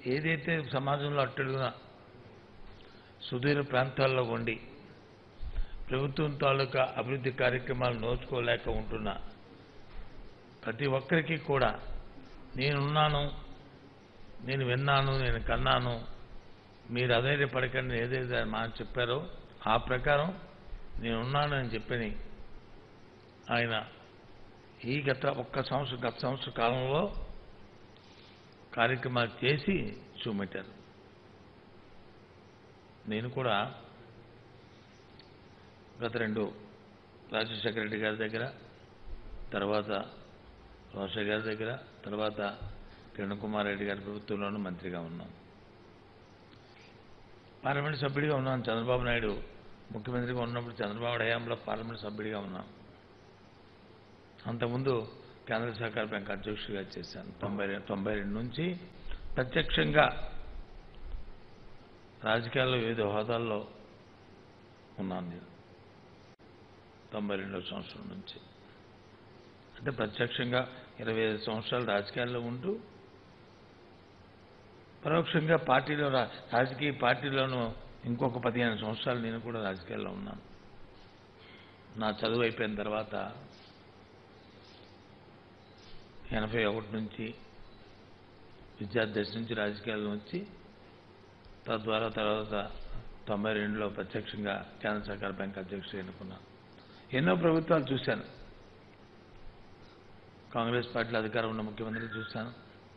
ఏదైతే సమాజంలో అట్టడుగున సుదూర ప్రాంతాల్లో ఉండి ప్రభుత్వం తాలూకా అభివృద్ధి కార్యక్రమాలు నోచుకోలేక ఉంటున్న ప్రతి ఒక్కరికి కూడా నేనున్నాను నేను విన్నాను నేను కన్నాను మీరు అధైర్యపడకండి ఏదైతే మా చెప్పారో ఆ ప్రకారం నేనున్నాను అని చెప్పని ఆయన ఈ గత ఒక్క సంవత్సరం గత సంవత్సర కాలంలో కార్యక్రమాలు చేసి చూపెట్టారు నేను కూడా గత రెండు రాజశేఖర రెడ్డి గారి దగ్గర తర్వాత రోష గారి దగ్గర తర్వాత కిరణ్ కుమార్ రెడ్డి గారి ప్రభుత్వంలోనూ మంత్రిగా ఉన్నాను పార్లమెంట్ సభ్యుడిగా ఉన్నాను చంద్రబాబు నాయుడు ముఖ్యమంత్రిగా ఉన్నప్పుడు చంద్రబాబు హయాంలో పార్లమెంట్ సభ్యుడిగా ఉన్నాను అంతకుముందు కేంద్ర సహకార బ్యాంక్ అధ్యక్షుడిగా చేశాను తొంభై రె- తొంభై రెండు నుంచి ప్రత్యక్షంగా రాజకీయాల్లో వివిధ హోదాల్లో ఉన్నాను నేను తొంభై రెండవ సంవత్సరం నుంచి అంటే ప్రత్యక్షంగా ఇరవై ఐదు సంవత్సరాలు రాజకీయాల్లో ఉంటూ పరోక్షంగా పార్టీలో రా- రాజకీయ పార్టీలోనూ ఇంకొక పదిహేను సంవత్సరాలు నేను కూడా రాజకీయాల్లో ఉన్నాను నా చదువు అయిపోయిన తర్వాత ఎనభై ఒకటి నుంచి విద్యార్థి నుంచి రాజకీయాల్లో వచ్చి తద్వారా తర్వాత తొంభై రెండులో ప్రత్యక్షంగా కేంద్ర సహకార బ్యాంక్ అధ్యక్షుడు ఎన్నుకున్నాను ఎన్నో ప్రభుత్వాలు చూశాను కాంగ్రెస్ పార్టీలో అధికారం ఉన్న ముఖ్యమంత్రి చూశాను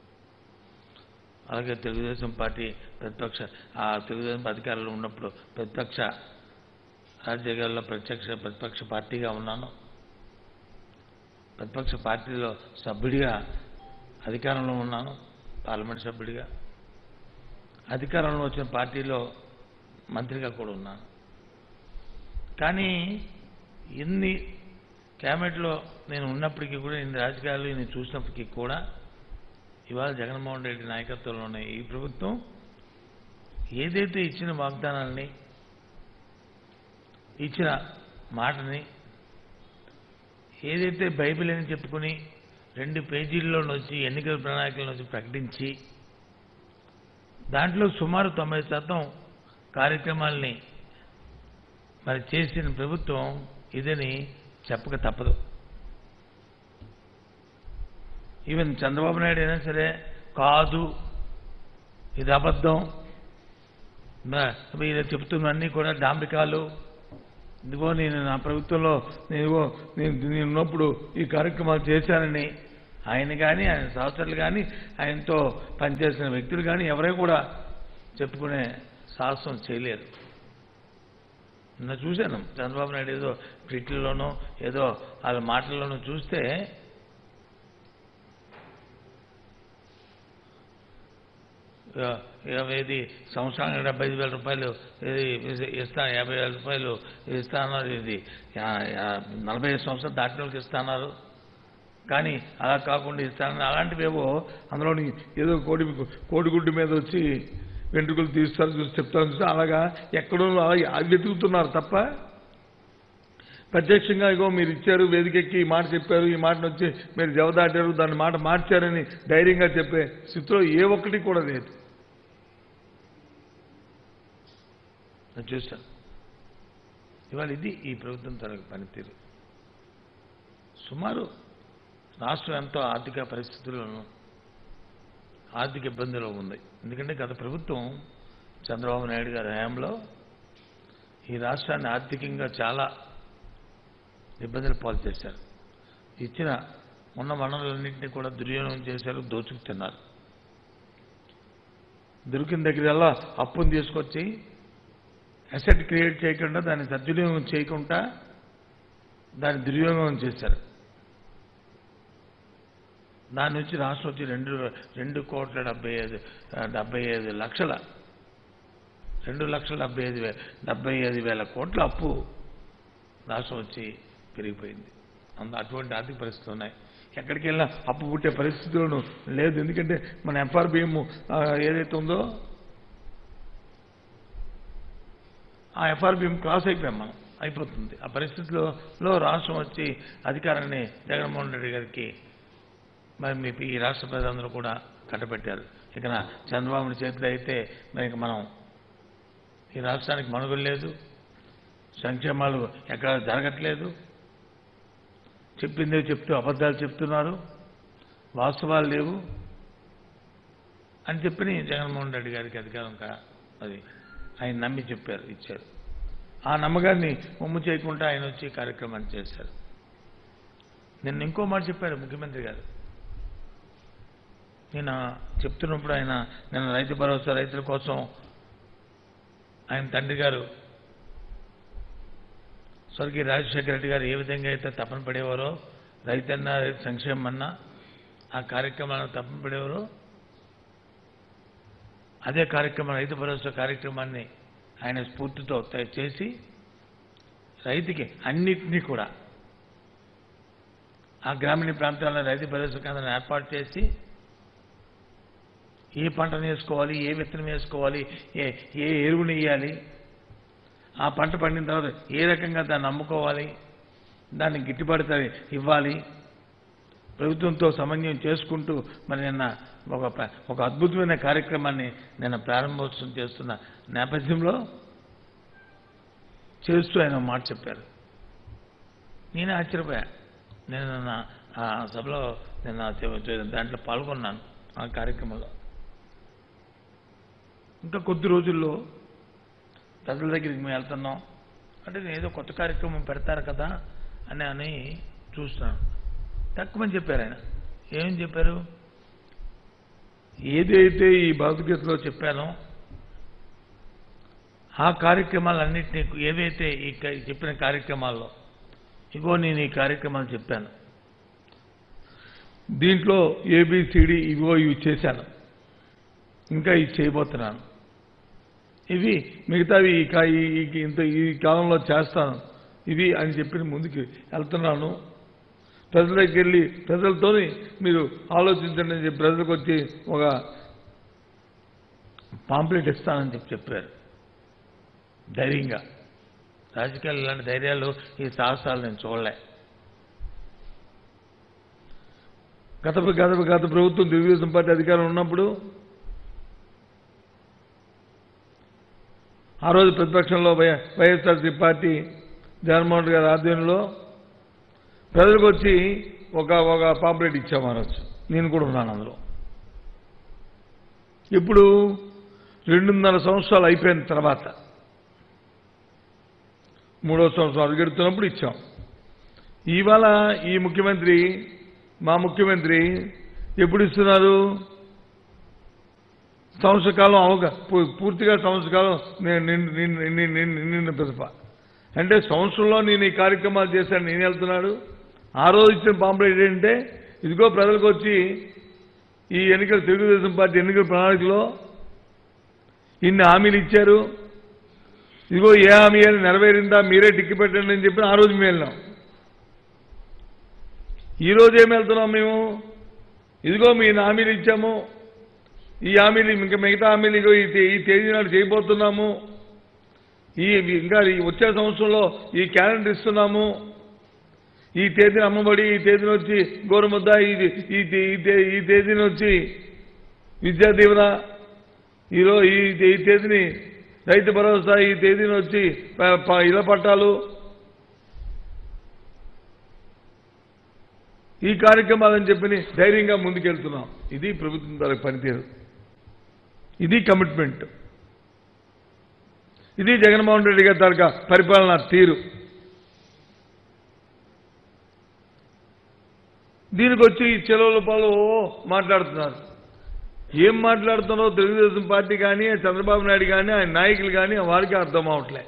అలాగే తెలుగుదేశం పార్టీ ప్రతిపక్ష ఆ తెలుగుదేశం అధికారంలో ఉన్నప్పుడు ప్రతిపక్ష రాజ్యాంగాల్లో ప్రత్యక్ష ప్రతిపక్ష పార్టీగా ఉన్నాను ప్రతిపక్ష పార్టీలో సభ్యుడిగా అధికారంలో ఉన్నాను పార్లమెంట్ సభ్యుడిగా అధికారంలో వచ్చిన పార్టీలో మంత్రిగా కూడా ఉన్నాను కానీ ఇన్ని క్యాబినెట్లో నేను ఉన్నప్పటికీ కూడా ఇన్ని రాజకీయాలు ఇన్ని చూసినప్పటికీ కూడా ఇవాళ జగన్మోహన్ రెడ్డి నాయకత్వంలో ఉన్న ఈ ప్రభుత్వం ఏదైతే ఇచ్చిన వాగ్దానాల్ని ఇచ్చిన మాటని ఏదైతే బైబిల్ అని చెప్పుకుని రెండు పేజీల్లో వచ్చి ఎన్నికల ప్రణాళికలను వచ్చి ప్రకటించి దాంట్లో సుమారు తొంభై శాతం కార్యక్రమాల్ని మరి చేసిన ప్రభుత్వం ఇదని చెప్పక తప్పదు ఈవెన్ చంద్రబాబు నాయుడు అయినా సరే కాదు ఇది అబద్ధం నా- మీరు చెప్తున్నవన్నీ కూడా డాంబికాలు ఇదిగో నేను నా ప్రభుత్వంలో నేనుగో నేను నేను ఉన్నప్పుడు ఈ కార్యక్రమాలు చేశానని ఆయన కానీ ఆయన సహచరులు కానీ ఆయనతో పనిచేసిన వ్యక్తులు కానీ ఎవరై కూడా చెప్పుకునే సాహసం చేయలేరు నిన్న చూశాను చంద్రబాబు నాయుడు ఏదో ట్వీట్లలోనో ఏదో వాళ్ళ మాటల్లోనూ చూస్తే ఆ, ఏది సంవత్సరానికి డెబ్బై ఐదు వేల రూపాయలు ఇది ఇస్తా యాభై వేల రూపాయలు ఇస్తాన్నారు ఇది యా- యా- నలభై ఐదు సంవత్సరాలు దాటిన వాళ్ళకి ఇస్తున్నారు కానీ అలా కాకుండా ఇస్తానని అలాంటివేవో అందులోని ఏదో కోడి కోడిగుడ్డు మీద వచ్చి వెంట్రుకలు తీస్తారు చూసి చెప్తారు చూసి అలాగా ఎక్కడో అలా అది వెతుకుతున్నారు తప్ప ప్రత్యక్షంగా ఇగో మీరు ఇచ్చారు వేదికెక్కి ఈ మాట చెప్పారు ఈ మాటను వచ్చి మీరు జవదాటారు దాని మాట మార్చారని ధైర్యంగా చెప్పే స్థితిలో ఏ ఒక్కటి కూడా లేదు నేను చూశాను ఇవాళ ఇది ఈ ప్రభుత్వం తనకు పనితీరు సుమారు రాష్ట్రం ఎంతో ఆర్థిక పరిస్థితుల్లోనూ ఆర్థిక ఇబ్బందిలో ఉంది ఎందుకంటే గత ప్రభుత్వం చంద్రబాబు నాయుడు గారి హయాంలో ఈ రాష్ట్రాన్ని ఆర్థికంగా చాలా ఇబ్బందులు పాలు చేశారు ఇచ్చిన ఉన్న వనరులన్నింటినీ కూడా దుర్వినియోగం చేశారు దోచుకు తిన్నారు దొరికిన దగ్గరల్లా అప్పును తీసుకొచ్చి అసెట్ క్రియేట్ చేయకుండా దాన్ని సద్వినియోగం చేయకుండా దాన్ని దుర్వినియోగం చేశారు దాని నుంచి రాష్ట్రం వచ్చి రెండు రెండు కోట్ల డెబ్బై ఐదు ఆ, డెబ్బై ఐదు లక్షల రెండు లక్షల డెబ్బై ఐదు వే డెబ్బై ఐదు వేల కోట్ల అప్పు రాష్ట్రం వచ్చి పెరిగిపోయింది అందు అటువంటి ఆర్థిక పరిస్థితులు ఉన్నాయి ఎక్కడికి వెళ్ళినా అప్పు పుట్టే పరిస్థితులను లేదు ఎందుకంటే మన ఎఫ్ఆర్బిఎం ఏదైతే ఉందో ఆ ఎఫ్ఆర్బిఎం క్రాస్ అయిపోయాం మనం అయిపోతుంది ఆ పరిస్థితిలో లో రాష్ట్రం వచ్చి అధికారాన్ని జగన్మోహన్ రెడ్డి గారికి మరి మీ ఈ రాష్ట్ర ప్రజలందరూ కూడా కట్టబెట్టారు ఇక నా చంద్రబాబు చేతిలో అయితే మరి ఇక మనం ఈ రాష్ట్రానికి మనుగడ లేదు సంక్షేమాలు ఎక్కడ జరగట్లేదు చెప్పిందే చెప్తూ అబద్ధాలు చెప్తున్నారు వాస్తవాలు లేవు అని చెప్పి జగన్మోహన్ రెడ్డి గారికి అధికారం కా అది ఆయన నమ్మి చెప్పారు ఇచ్చారు ఆ నమ్మకాన్ని ఉమ్ము చేయకుండా ఆయన వచ్చి ఈ కార్యక్రమాన్ని చేశారు నిన్న ఇంకో మాట చెప్పారు ముఖ్యమంత్రి గారు నేను చెప్తున్నప్పుడు ఆయన నిన్న రైతు భరోసా రైతుల కోసం ఆయన తండ్రి గారు స్వర్గీయ రాజశేఖర రెడ్డి గారు ఏ విధంగా అయితే తపన పడేవారో రైతన్న రైతు సంక్షేమం అన్నా ఆ కార్యక్రమాలను తపన పడేవారో అదే కార్యక్రమం రైతు భరోసా కార్యక్రమాన్ని ఆయన స్ఫూర్తితో తయ- చేసి రైతుకి అన్నిటినీ కూడా ఆ గ్రామీణ ప్రాంతాల్లో రైతు భరోసా కేంద్రాన్ని ఏర్పాటు చేసి ఏ పంటను వేసుకోవాలి ఏ విత్తనం వేసుకోవాలి ఏ ఏ ఎరువుని వేయాలి ఆ పంట పండిన తర్వాత ఏ రకంగా దాన్ని అమ్ముకోవాలి దాన్ని గిట్టుబాటు ధర ఇవ్వాలి ప్రభుత్వంతో సమన్వయం చేసుకుంటూ మరి నిన్న ఒక ప్ర- ఒక అద్భుతమైన కార్యక్రమాన్ని నిన్న ప్రారంభోత్సవం చేస్తున్న నేపథ్యంలో చేస్తూ ఆయన ఒక మాట చెప్పారు నేనే ఆశ్చర్యపోయా నేను నిన్న ఆ సభలో నిన్న చె- దాంట్లో పాల్గొన్నాను ఆ కార్యక్రమంలో ఇంకా కొద్ది రోజుల్లో ప్రజల దగ్గరికి మేము వెళ్తున్నాం అంటే నేను ఏదో కొత్త కార్యక్రమం పెడతారు కదా అని అని చూస్తున్నాను తక్కువని చెప్పారు ఆయన ఏం చెప్పారు ఏదైతే ఈ భగవద్గీతలో చెప్పానో ఆ కార్యక్రమాలన్నింటినీ ఏవైతే ఈ క- చెప్పిన కార్యక్రమాల్లో ఇగో నేను ఈ కార్యక్రమాలు చెప్పాను దీంట్లో ఏబిసిడి ఇగో ఇవి చేశాను ఇంకా ఇది చేయబోతున్నాను ఇవి మిగతావి ఈ కా- ఈ- ఈ- ఇంత ఈ కాలంలో చేస్తాను ఇవి అని చెప్పి ముందుకు వెళ్తున్నాను ప్రజల దగ్గరికి వెళ్ళి ప్రజలతోని మీరు ఆలోచించండి అని చెప్పి ప్రజలకు వచ్చి ఒక పాంప్లెట్ ఇస్తానని చెప్పి చెప్పారు ధైర్యంగా రాజకీయాలు ఇలాంటి ధైర్యాలు ఈ సాహసాలు నేను చూడలే గత గత గత ప్రభుత్వం తెలుగుదేశం పార్టీ అధికారం ఉన్నప్పుడు ఆ రోజు ప్రతిపక్షంలో Y YSRCP party Jaganmohan Reddy గారి ఆధ్వర్యంలో ప్రజలకు వచ్చి ఒక ఒక పాంప్లెట్ ఇచ్చాము ఆ రోజు నేను కూడా ఉన్నాను అందులో ఇప్పుడు రెండున్నర సంవత్సరాలు అయిపోయిన తర్వాత మూడో సంవత్సరం అడుగెడుతున్నప్పుడు ఇచ్చాం ఇవాళ ఈ ముఖ్యమంత్రి మా ముఖ్యమంత్రి ఎప్పుడు ఇస్తున్నారు సంవత్సర కాలం అవగా పూ- పూర్తిగా సంవత్సర కాలం నేను నిన్ను- నిన్ను- నిన్ను- నిన్ను- నిన్ను పిదప అంటే సంవత్సరంలో నేను ఈ కార్యక్రమాలు చేశాను నేను వెళ్తున్నాడు ఆ రోజు ఇచ్చిన పాంప్లెట్ ఏంటంటే ఇదిగో ప్రజలకు వచ్చి ఈ ఎన్నికల తెలుగుదేశం పార్టీ ఎన్నికల ప్రణాళికలో ఇన్ని హామీలు ఇచ్చారు ఇదిగో ఏ హామీ అని నెరవేరిందా మీరే టిక్కి పెట్టండి అని చెప్పి ఆ రోజు మేము వెళ్ళాం ఈ రోజు ఏం వెళ్తున్నాం మేము ఇదిగో మీ హామీలు ఇచ్చాము ఈ హామీలు ఇంకా మిగతా హామీలు ఇగో ఈ తే- ఈ తేదీ నాడు చేయబోతున్నాము ఈ ఇంకా ఈ వచ్చే సంవత్సరంలో ఈ క్యాలెండర్ ఇస్తున్నాము ఈ తేదీన అమ్మబడి ఈ తేదీన వచ్చి గోరుముద్ద ఇది ఈ తే- ఈ తే- ఈ తేదీన వచ్చి విద్యా దీవెన ఈరో ఈ ఈ తేదీని రైతు భరోసా ఈ తేదీన వచ్చి ప- ప- ఇళ్ల పట్టాలు ఈ కార్యక్రమాలని చెప్పి ధైర్యంగా ముందుకెళ్తున్నాం ఇది ప్రభుత్వం తాలూకు పనితీరు ఇది కమిట్మెంట్ ఇది జగన్మోహన్ రెడ్డి గారి తాలూకా పరిపాలన తీరు దీనికి వచ్చి చెలవుల పాలు మాట్లాడుతున్నారు ఏం మాట్లాడుతున్నారో తెలుగుదేశం పార్టీ కానీ చంద్రబాబు నాయుడు కానీ ఆయన నాయకులు కానీ వారికి అర్థం అవట్లే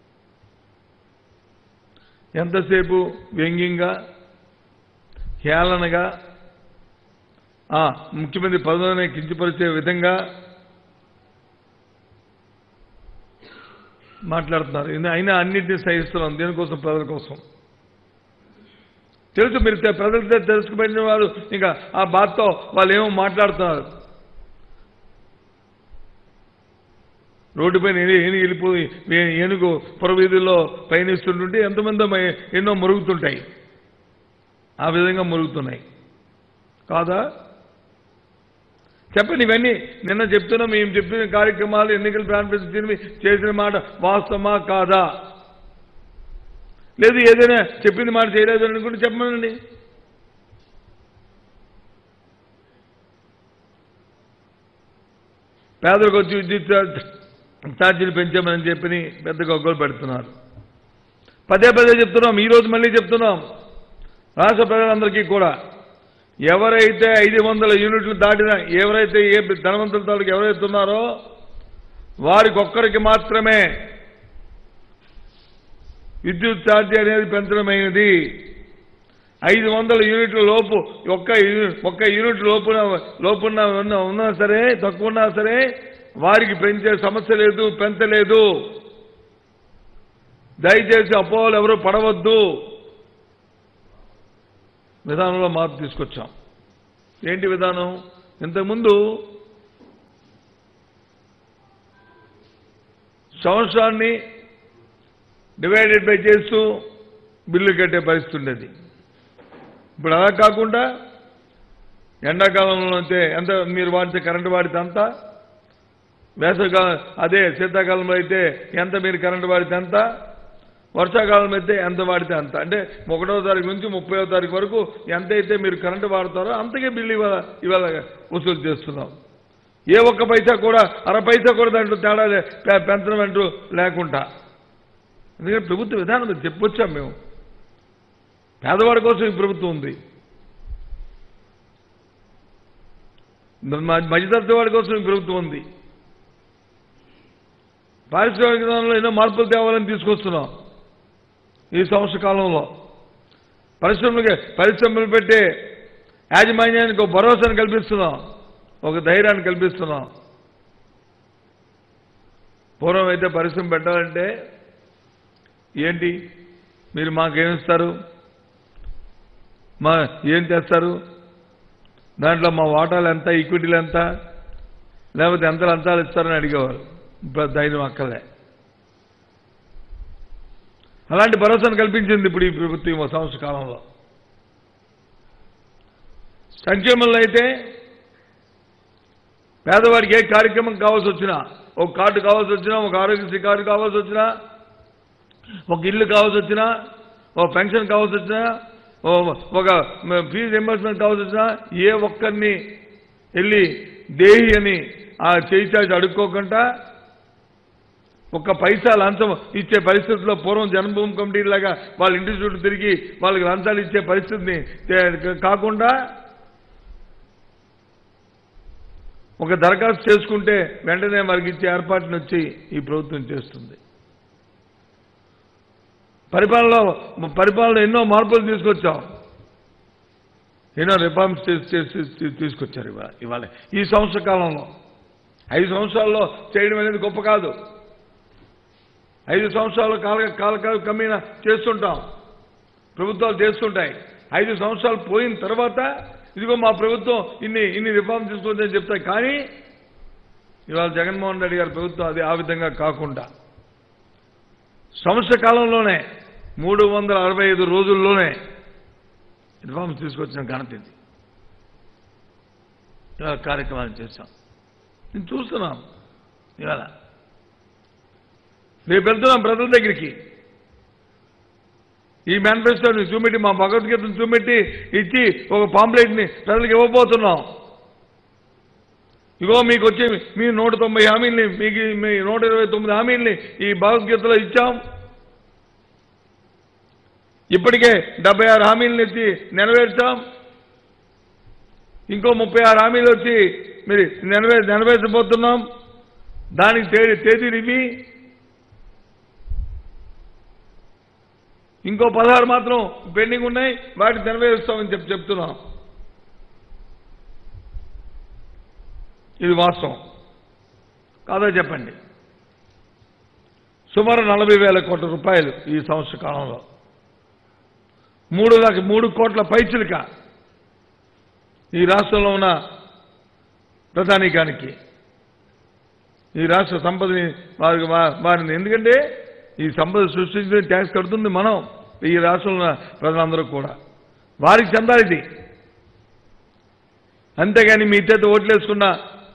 ఎంతసేపు వ్యంగ్యంగా హేళనగా ఆ, ముఖ్యమంత్రి పదవిని కించపరిచే విధంగా మాట్లాడుతున్నారు ఇది అయినా అన్నింటినీ సహిస్తున్నాం దేనికోసం ప్రజల కోసం తెలుసు మీరు తె- ప్రజలతో తెలుసుకుపోయిన వారు ఇంకా ఆ బాధతో వాళ్ళు ఏమో మాట్లాడుతున్నారు రోడ్డుపైన ఏను ఏనుగు వెళ్ళిపోయి ఏ- ఏనుగు పొరవీధుల్లో పయనిస్తుంటుంటే ఎంతమంది మ- ఎన్నో మురుగుతుంటాయి ఆ విధంగా మురుగుతున్నాయి కాదా చెప్పండి ఇవన్నీ నిన్న చెప్తున్నా మేము చెప్పిన కార్యక్రమాలు ఎన్నికల ప్రారంభించి చేసిన మాట వాస్తవమా కాదా లేదు ఏదైనా చెప్పింది మాట చేయలేదు అనుకుంటే చెప్పమనండి పేదలకు వచ్చి విద్యుత్ ఛార్జ్- ఛార్జీలు పెంచామని చెప్పి పెద్ద గొగ్గలు పెడుతున్నారు పదే పదే చెప్తున్నాం ఈరోజు మళ్ళీ చెప్తున్నాం రాష్ట్ర ప్రజలందరికీ కూడా ఎవరైతే ఐదు వందల యూనిట్లు దాటిన ఎవరైతే ఏ ధనవంతుల తాలూకు ఎవరైతే ఉన్నారో వారికి ఒక్కరికి మాత్రమే విద్యుత్ ఛార్జీ అనేది పెంచడమైనది ఐదు వందల యూనిట్ల లోపు ఒక్క యూ- ఒక్క యూనిట్ లోపున లోపున్న ఉన్న ఉన్నా సరే తక్కువ ఉన్నా సరే వారికి పెంచే సమస్య లేదు పెంచలేదు దయచేసి అపోహలు ఎవరు పడవద్దు విధానంలో మార్పు తీసుకొచ్చాం ఏంటి విధానం ఇంతకుముందు సంవత్సరాన్ని డివైడెడ్ బై చేస్తూ బిల్లు కట్టే పరిస్థితి ఉండేది ఇప్పుడు అలా కాకుండా ఎండాకాలంలో అయితే ఎంత మీరు వాడితే కరెంటు వాడితే అంత వేసవికాలం అదే శీతాకాలంలో అయితే ఎంత మీరు కరెంటు వాడితే అంత వర్షాకాలం అయితే ఎంత వాడితే అంత అంటే ఒకటో తారీఖు నుంచి ముప్పైవ తారీఖు వరకు ఎంత అయితే మీరు కరెంటు వాడతారో అంతకే బిల్లు ఇవాళ ఇవాళ వసూలు చేస్తున్నాం ఏ ఒక్క పైసా కూడా అర పైసా కూడా దాంట్లో తేడా లే- పె- పెంచడం అంటూ లేకుండా ఎందుకంటే ప్రభుత్వ విధానం ఇది చెప్పొచ్చాం మేము పేదవాడి కోసం ఈ ప్రభుత్వం ఉంది మ- మధ్యతరగతి వాడి కోసం ఈ ప్రభుత్వం ఉంది పారిశ్రామిక విధానంలో ఎన్నో మార్పులు తేవాలని తీసుకొస్తున్నాం ఈ సంవత్సర కాలంలో పరిశ్రమలకి పరిశ్రమలు పెట్టే యాజమాన్యానికి ఒక భరోసాను కల్పిస్తున్నాం ఒక ధైర్యాన్ని కల్పిస్తున్నాం పూర్వం అయితే పరిశ్రమ పెట్టాలంటే ఏంటి మీరు మాకేమిస్తారు మా ఏం తెస్తారు దాంట్లో మా వాటాలు ఎంత ఈక్విటీలు ఎంత లేకపోతే ఎంత లంచాలు ఇస్తారని అడిగేవారు ఇప్పుడు ధైర్యం అక్కలే అలాంటి భరోసాను కల్పించింది ఇప్పుడు ఈ ప్రభుత్వం ఈ సంవత్సర కాలంలో సంక్షేమంలో అయితే పేదవాడికి ఏ కార్యక్రమం కావాల్సి వచ్చినా ఒక కార్డు కావాల్సి వచ్చినా ఒక ఆరోగ్యశ్రీ కార్డు కావాల్సి వచ్చినా ఒక ఇల్లు కావాల్సి వచ్చినా ఒక పెన్షన్ కావాల్సి వచ్చినా ఓ- ఒక ఫీజు రింబర్స్మెంట్ కావాల్సి వచ్చినా ఏ ఒక్కరిని వెళ్ళి దేహి అని ఆ చేయి చాచి అడుక్కోకుండా ఒక్క పైసా లంచం ఇచ్చే పరిస్థితుల్లో పూర్వం జన్మభూమి కమిటీ లాగా వాళ్ళ ఇంటి చుట్టూ తిరిగి వాళ్ళకి లంచాలు ఇచ్చే పరిస్థితిని తే- కాకుండా ఒక దరఖాస్తు చేసుకుంటే వెంటనే వారికి ఇచ్చే ఏర్పాటును వచ్చి ఈ ప్రభుత్వం చేస్తుంది పరిపాలనలో పరిపాలన ఎన్నో మార్పులు తీసుకొచ్చాం ఎన్నో రిఫార్మ్స్ చేసి చేసి తీసుకొచ్చారు ఇవాళ ఇవాళ ఈ సంవత్సర కాలంలో ఐదు సంవత్సరాల్లో చేయడం అనేది గొప్ప కాదు ఐదు సంవత్సరాలు కాల కాల కమ్మిన చేస్తుంటాం ప్రభుత్వాలు చేస్తుంటాయి ఐదు సంవత్సరాలు పోయిన తర్వాత ఇదిగో మా ప్రభుత్వం ఇన్ని ఇన్ని రిఫార్మ్ తీసుకుందని చెప్తాయి కానీ ఇవాళ జగన్మోహన్ రెడ్డి గారి ప్రభుత్వం అది ఆ విధంగా కాకుండా సంవత్సర కాలంలోనే మూడు వందల అరవై ఐదు రోజుల్లోనే రిఫార్మ్స్ తీసుకొచ్చిన ఘనత ఇది ఇవాళ కార్యక్రమాలు చేస్తాం నేను చూస్తున్నాం ఇవాళ రేపు వెళ్తున్నాం ప్రజల దగ్గరికి ఈ మేనిఫెస్టోని చూపెట్టి మా భగవద్గీతను చూపెట్టి ఇచ్చి ఒక పాంప్లెట్ని ప్రజలకు ఇవ్వబోతున్నాం ఇగో మీకు వచ్చే మీ నూట తొంభై హామీల్ని మీకు మీ నూట ఇరవై తొమ్మిది హామీల్ని ఈ భగవద్గీతలో ఇచ్చాం ఇప్పటికే డెబ్బై ఆరు హామీలను ఎత్తి నెరవేర్చాం ఇంకో ముప్పై ఆరు హామీలు వచ్చి మీరు నెరవే నెరవేర్చబోతున్నాం దానికి తేదీ తేదీలు ఇవి ఇంకో పదహారు మాత్రం పెండింగ్ ఉన్నాయి వాటిని నెరవేరుస్తామని చెప్పి చెప్తున్నాం ఇది వాస్తవం కాదో చెప్పండి సుమారు నలభై వేల కోట్ల రూపాయలు ఈ సంవత్సర కాలంలో మూడు లక్ష మూడు కోట్ల పైచిలుక ఈ రాష్ట్రంలో ఉన్న ప్రధానికానికి ఈ రాష్ట్ర సంపదని వారికి వా- వారిని ఎందుకంటే ఈ సంపద సృష్టించిన ట్యాక్స్ కడుతుంది మనం ఈ రాష్ట్రంలో ఉన్న ప్రజలందరూ కూడా వారికి చెందాలి ఇది అంతేగాని మీ చేత ఓట్లేసుకున్న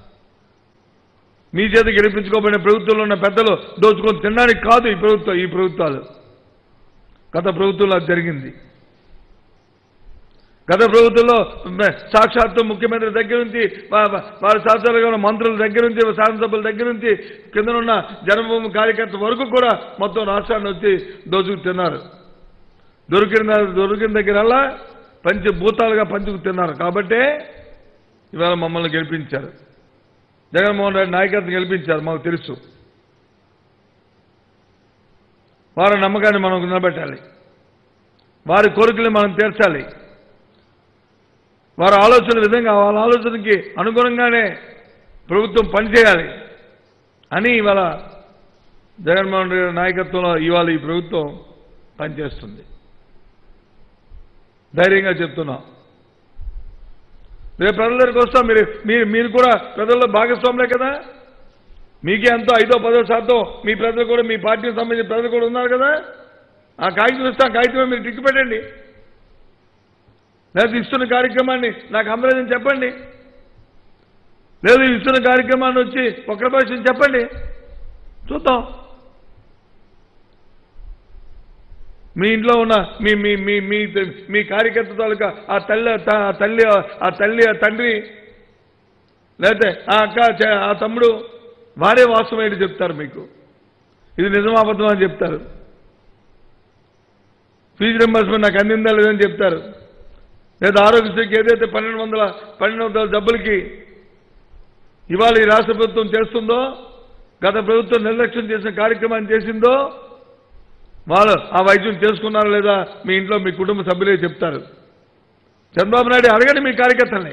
మీ చేత గెలిపించుకోబడిన ప్రభుత్వంలో ఉన్న పెద్దలు దోచుకొని తినడానికి కాదు ఈ ప్రభుత్వం ఈ ప్రభుత్వాలు గత ప్రభుత్వంలో అది జరిగింది గత ప్రభుత్వంలో మ- సాక్షాత్తు ముఖ్యమంత్రి దగ్గర నుంచి వా- వా- వారి శాస్త్రాలుగా ఉన్న మంత్రుల దగ్గర నుంచి శాసనసభ్యుల దగ్గర నుంచి కిందనున్న జన్మభూమి కార్యకర్త వరకు కూడా మొత్తం రాష్ట్రాన్ని వచ్చి దోచుకు తిన్నారు దొరికిన దొరికిన దగ్గరల్లా పంచి భూతాలుగా పంచుకు తిన్నారు కాబట్టే ఇవాళ మమ్మల్ని గెలిపించారు జగన్మోహన్ రెడ్డి నాయకత్వం గెలిపించారు మాకు తెలుసు వారి నమ్మకాన్ని మనం నిలబెట్టాలి వారి కోరికలు మనం తీర్చాలి వారి ఆలోచన విధంగా వాళ్ళ ఆలోచనకి అనుగుణంగానే ప్రభుత్వం పనిచేయాలి అని ఇవాళ జగన్మోహన్ రెడ్డి నాయకత్వంలో ఇవాళ ఈ ప్రభుత్వం పనిచేస్తుంది ధైర్యంగా చెప్తున్నాం రేపు ప్రజల దగ్గరికి వస్తాం మీరు మీరు మీరు కూడా ప్రజల్లో భాగస్వాములే కదా మీకే ఎంతో ఐదో పదో శాతం మీ ప్రజలు కూడా మీ పార్టీకి సంబంధించిన ప్రజలు కూడా ఉన్నారు కదా ఆ కాగితం ఇస్తాం కాగితమే మీరు టిక్కు పెట్టండి లేదా ఇస్తున్న కార్యక్రమాన్ని నాకు అందలేదని చెప్పండి లేదు ఇస్తున్న కార్యక్రమాన్ని వచ్చి ఒక్క భాష చెప్పండి చూద్దాం మీ ఇంట్లో ఉన్న మీ మీ మీ మీ మీ కార్యకర్త తాలూకా ఆ తల్లి ఆ తల్లి ఆ తల్లి ఆ తండ్రి లేకపోతే ఆ అక్క చే- ఆ తమ్ముడు వారే వాస్తవం ఏంటి చెప్తారు మీకు ఇది నిజమాబద్ధం అని చెప్తారు ఫీజు రింబర్స్మెంట్ నాకు అందిందా లేదని చెప్తారు లేదా ఆరోగ్యశ్రీకి ఏదైతే పన్నెండు వందల పన్నెండు వందల డబ్బులకి ఇవాళ ఈ రాష్ట్ర ప్రభుత్వం చేస్తుందో గత ప్రభుత్వం నిర్లక్ష్యం చేసిన కార్యక్రమాన్ని చేసిందో వాళ్ళు ఆ వైద్యం చేసుకున్నారా లేదా మీ ఇంట్లో మీ కుటుంబ సభ్యులే చెప్తారు చంద్రబాబు నాయుడు అడగండి మీ కార్యకర్తల్ని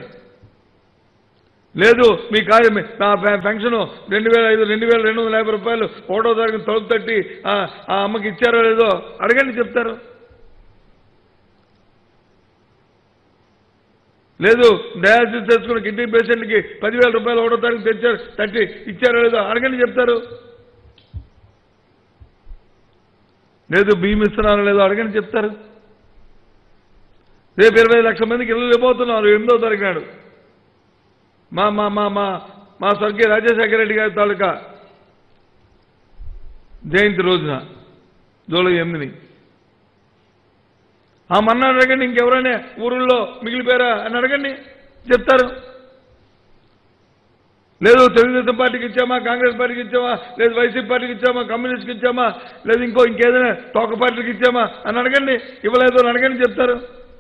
లేదు మీ కార్య మీ- నా పె- పెన్షన్ రెండు వేల ఐదు రెండు వేల రెండు వందల యాభై రూపాయలు ఒకటో తారీఖు తలుపు తట్టి ఆ ఆ అమ్మకి ఇచ్చారో లేదో అడగండి చెప్తారు లేదు డయాలసిస్ చేసుకున్న కిడ్నీ పేషెంట్కి పదివేల రూపాయలు ఒకటో తారీఖు తెచ్చారు తట్టి ఇచ్చారో లేదో అడగండి చెప్తారు లేదు బియ్యం ఇస్తున్నారో లేదో అడగని చెప్తారు రేపు ఇరవై లక్షల మందికి ఇల్లు ఇవ్వబోతున్నారు ఎనిమిదో తారీఖు నాడు మా మా మా మా మా స్వర్గీయ రాజశేఖర రెడ్డి గారి తాలూకా జయంతి రోజున జూలై ఎనిమిది ఆ మన్నా అడగండి ఇంకెవరైనా ఊరుల్లో మిగిలిపోయారా అని అడగండి చెప్తారు లేదు తెలుగుదేశం పార్టీకి ఇచ్చామా కాంగ్రెస్ పార్టీకి ఇచ్చామా లేదు వైసీపీ పార్టీకి ఇచ్చామా కమ్యూనిస్ట్కి ఇచ్చామా లేదు ఇంకో ఇంకేదైనా తోక పార్టీకి ఇచ్చామా అని అడగండి ఇవ్వలేదు అని అడగండి చెప్తారు